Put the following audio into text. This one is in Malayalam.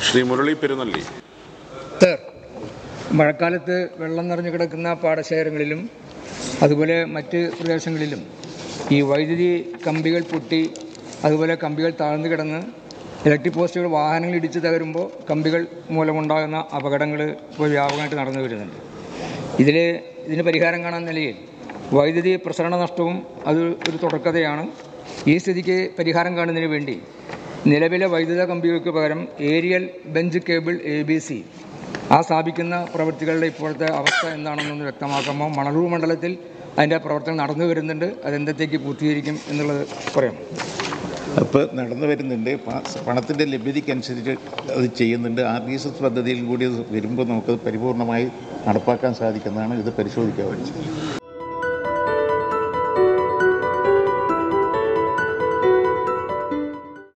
ശ്രീ മുരളി പെരുന്നള്ളി സർ മഴക്കാലത്ത് വെള്ളം നിറഞ്ഞു കിടക്കുന്ന പാടശേഖരങ്ങളിലും അതുപോലെ മറ്റ് പ്രദേശങ്ങളിലും ഈ വൈദ്യുതി കമ്പികൾ പൊട്ടി അതുപോലെ കമ്പികൾ താഴ്ന്നു കിടന്ന് ഇലക്ട്രിക് പോസ്റ്റുകൾ വാഹനങ്ങൾ ഇടിച്ച് തകരുമ്പോൾ കമ്പികൾ മൂലമുണ്ടാകുന്ന അപകടങ്ങൾ ഇപ്പോൾ വ്യാപകമായിട്ട് നടന്നു വരുന്നുണ്ട് ഇതിൽ ഇതിന് പരിഹാരം കാണാൻ നിലയിൽ വൈദ്യുതി പ്രസരണ നഷ്ടവും അത് ഒരു തുടക്കതയാണ് ഈ സ്ഥിതിക്ക് പരിഹാരം കാണുന്നതിന് വേണ്ടി നിലവിലെ വൈദ്യുത കമ്പികൾക്ക് പകരം aerial bunch cable A B C ആ സ്ഥാപിക്കുന്ന പ്രവൃത്തികളുടെ ഇപ്പോഴത്തെ അവസ്ഥ എന്താണെന്നൊന്ന് വ്യക്തമാക്കുമ്പോൾ മണലൂർ മണ്ഡലത്തിൽ അതിൻ്റെ പ്രവർത്തനം നടന്നു വരുന്നുണ്ട് അതെന്തത്തേക്ക് പൂർത്തീകരിക്കും എന്നുള്ളത് പറയാം അപ്പോൾ നടന്നു വരുന്നുണ്ട് പ- പണത്തിൻ്റെ ലഭ്യതയ്ക്കനുസരിച്ച് അത് ചെയ്യുന്നുണ്ട് ആർ ഡി എസ് എസ് പദ്ധതിയിൽ കൂടി അത് വരുമ്പോൾ നമുക്കത് പരിപൂർണമായി നടപ്പാക്കാൻ സാധിക്കുന്നതാണ് ഇത് പരിശോധിക്കാൻ